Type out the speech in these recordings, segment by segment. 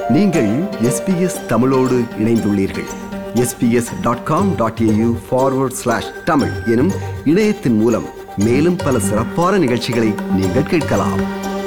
நீங்கள் எஸ்பிஎஸ் தமிழோடு இணைந்துள்ளீர்கள் SBS dot com dot AU forward slash Tamil எனும் இணையத்தின் மூலம் மேலும் பல சிறப்பான நிகழ்ச்சிகளை நீங்கள் கேட்கலாம்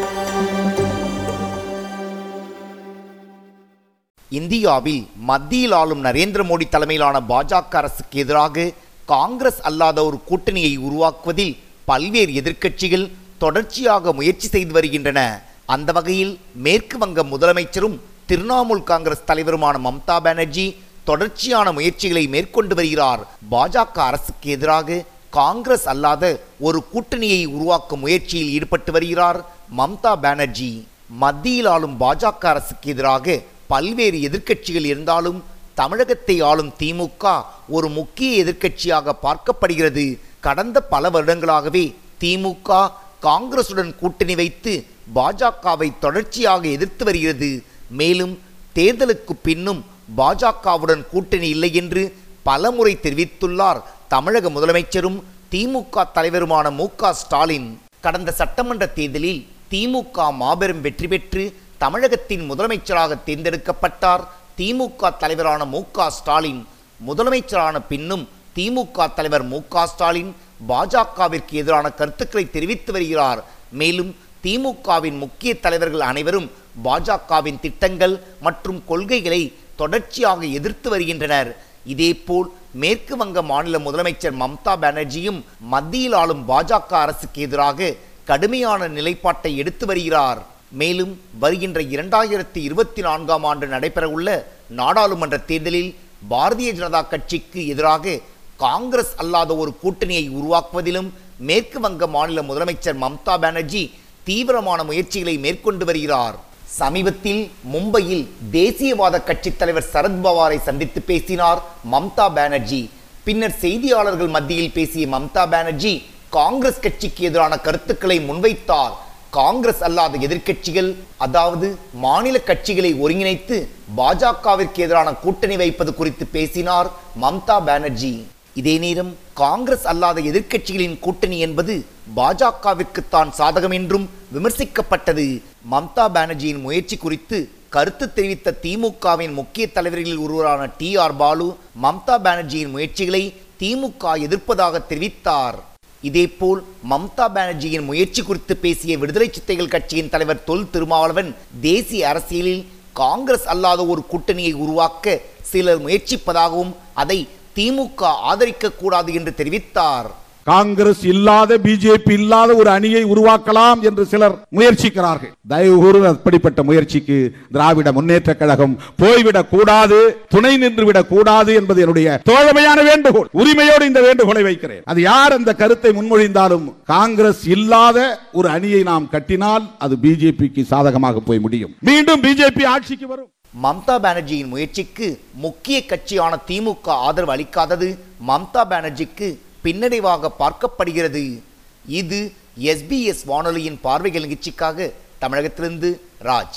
இந்தியாவில் மத்தியில் ஆளும் நரேந்திர மோடி தலைமையிலான பாஜக அரசுக்கு எதிராக காங்கிரஸ் அல்லாத ஒரு கூட்டணியை உருவாக்குவதில் பல்வேறு எதிர்க்கட்சிகள் தொடர்ச்சியாக முயற்சி செய்து வருகின்றன அந்த வகையில் மேற்கு வங்க முதலமைச்சரும் திரிணாமுல் காங்கிரஸ் தலைவருமான மம்தா பானர்ஜி தொடர்ச்சியான முயற்சிகளை மேற்கொண்டு வருகிறார் பாஜக அரசுக்கு எதிராக காங்கிரஸ் அல்லாத ஒரு கூட்டணியை உருவாக்கும் முயற்சியில் ஈடுபட்டு வருகிறார் மம்தா பானர்ஜி மத்தியில் ஆளும் பாஜக அரசுக்கு எதிராக பல்வேறு எதிர்க்கட்சிகள் இருந்தாலும் தமிழகத்தை ஆளும் திமுக ஒரு முக்கிய எதிர்க்கட்சியாக பார்க்கப்படுகிறது கடந்த பல வருடங்களாகவே திமுக காங்கிரசுடன் கூட்டணி வைத்து பாஜகவை தொடர்ச்சியாக எதிர்த்து வருகிறது மேலும் தேர்தலுக்கு பின்னும் பாஜகவுடன் கூட்டணி இல்லை என்று பலமுறை தெரிவித்துள்ளார் தமிழக முதலமைச்சரும் திமுக தலைவருமான மு க ஸ்டாலின் கடந்த சட்டமன்ற தேர்தலில் திமுக மாபெரும் வெற்றி பெற்று தமிழகத்தின் முதலமைச்சராக தேர்ந்தெடுக்கப்பட்டார் திமுக தலைவரான மு க ஸ்டாலின் முதலமைச்சரான பின்னும் திமுக தலைவர் மு க ஸ்டாலின் பாஜகவிற்கு எதிரான கருத்துக்களை தெரிவித்து வருகிறார் மேலும் திமுகவின் முக்கிய தலைவர்கள் அனைவரும் பாஜகவின் திட்டங்கள் மற்றும் கொள்கைகளை தொடர்ச்சியாக எதிர்த்து வருகின்றனர் இதேபோல் மேற்கு வங்க மாநில முதலமைச்சர் மம்தா பானர்ஜியும் மத்தியில் ஆளும் பாஜக அரசுக்கு எதிராக கடுமையான நிலைப்பாட்டை எடுத்து வருகிறார் மேலும் வருகின்ற இரண்டாயிரத்தி இருபத்தி நான்காம் ஆண்டு நடைபெறவுள்ள நாடாளுமன்ற தேர்தலில் பாரதிய ஜனதா கட்சிக்கு எதிராக காங்கிரஸ் அல்லாத ஒரு கூட்டணியை உருவாக்குவதிலும் மேற்கு வங்க மாநில முதலமைச்சர் மம்தா பானர்ஜி தீவிரமான முயற்சிகளை மேற்கொண்டு வருகிறார் சமீபத்தில் மும்பையில் தேசியவாத கட்சித் தலைவர் சரத் பவாரை சந்தித்து பேசினார் மம்தா பானர்ஜி பின்னர் செய்தியாளர்கள் மத்தியில் பேசிய மம்தா பானர்ஜி காங்கிரஸ் கட்சிக்கு எதிரான கருத்துக்களை முன்வைத்தார் காங்கிரஸ் அல்லாத எதிர்க்கட்சிகள் அதாவது மாநில கட்சிகளை ஒருங்கிணைத்து பாஜகவிற்கு எதிரான கூட்டணி வைப்பது குறித்து பேசினார் மம்தா பானர்ஜி இதே நேரம் காங்கிரஸ் அல்லாத எதிர்க்கட்சிகளின் கூட்டணி என்பது பாஜகவிற்குத்தான் சாதகம் என்றும் விமர்சிக்கப்பட்டது மம்தா பானர்ஜியின் முயற்சி குறித்து கருத்து தெரிவித்த திமுகவின் முக்கிய தலைவர்களில் ஒருவரான டி ஆர் பாலு மம்தா பானர்ஜியின் முயற்சிகளை திமுக எதிர்ப்பதாக தெரிவித்தார் இதேபோல் மம்தா பானர்ஜியின் முயற்சி குறித்து பேசிய விடுதலை சித்தைகள் கட்சியின் தலைவர் தொல் திருமாவளவன் தேசிய அரசியலில் காங்கிரஸ் அல்லாத ஒரு கூட்டணியை உருவாக்க சிலர் முயற்சிப்பதாகவும் அதை திமுக ஆதரிக்க கூடாது என்று தெரிவித்தார் காங்கிரஸ் இல்லாத பிஜேபி இல்லாத ஒரு அணியை உருவாக்கலாம் என்று சிலர் முயற்சிக்கிறார்கள் தயவு கூர்ந்து அப்படிப்பட்ட முயற்சிக்கு திராவிட முன்னேற்ற கழகம் போய்விடக் கூடாது துணை நின்று விடக் கூடாது என்பது என்னுடைய தோழமையான வேண்டுகோள் உரிமையோடு இந்த வேண்டுகோளை வைக்கிறேன் அது யார் அந்த கருத்தை முன்மொழிந்தாலும் காங்கிரஸ் இல்லாத ஒரு அணியை நாம் கட்டினால் அது பிஜேபிக்கு சாதகமாக போய் முடியும் மீண்டும் பிஜேபி ஆட்சிக்கு வரும் மம்தா பானர்ஜியின் முயற்சிக்கு முக்கிய கட்சியான திமுக ஆதரவு அளிக்காதது மம்தா பானர்ஜிக்கு பின்னடைவாக பார்க்கப்படுகிறது இது எஸ்பிஎஸ் வானொலியின் பார்வைகள் நிகழ்ச்சிக்காக தமிழகத்திலிருந்து ராஜ்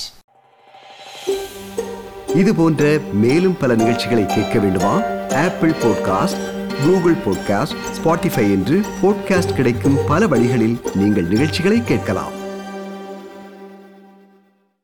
இது போன்ற மேலும் பல நிகழ்ச்சிகளை கேட்க வேண்டுமா Apple podcast Google podcast Spotify என்று பாட்காஸ்ட் கிடைக்கும் பல வழிகளில் நீங்கள் நிகழ்ச்சிகளை கேட்கலாம்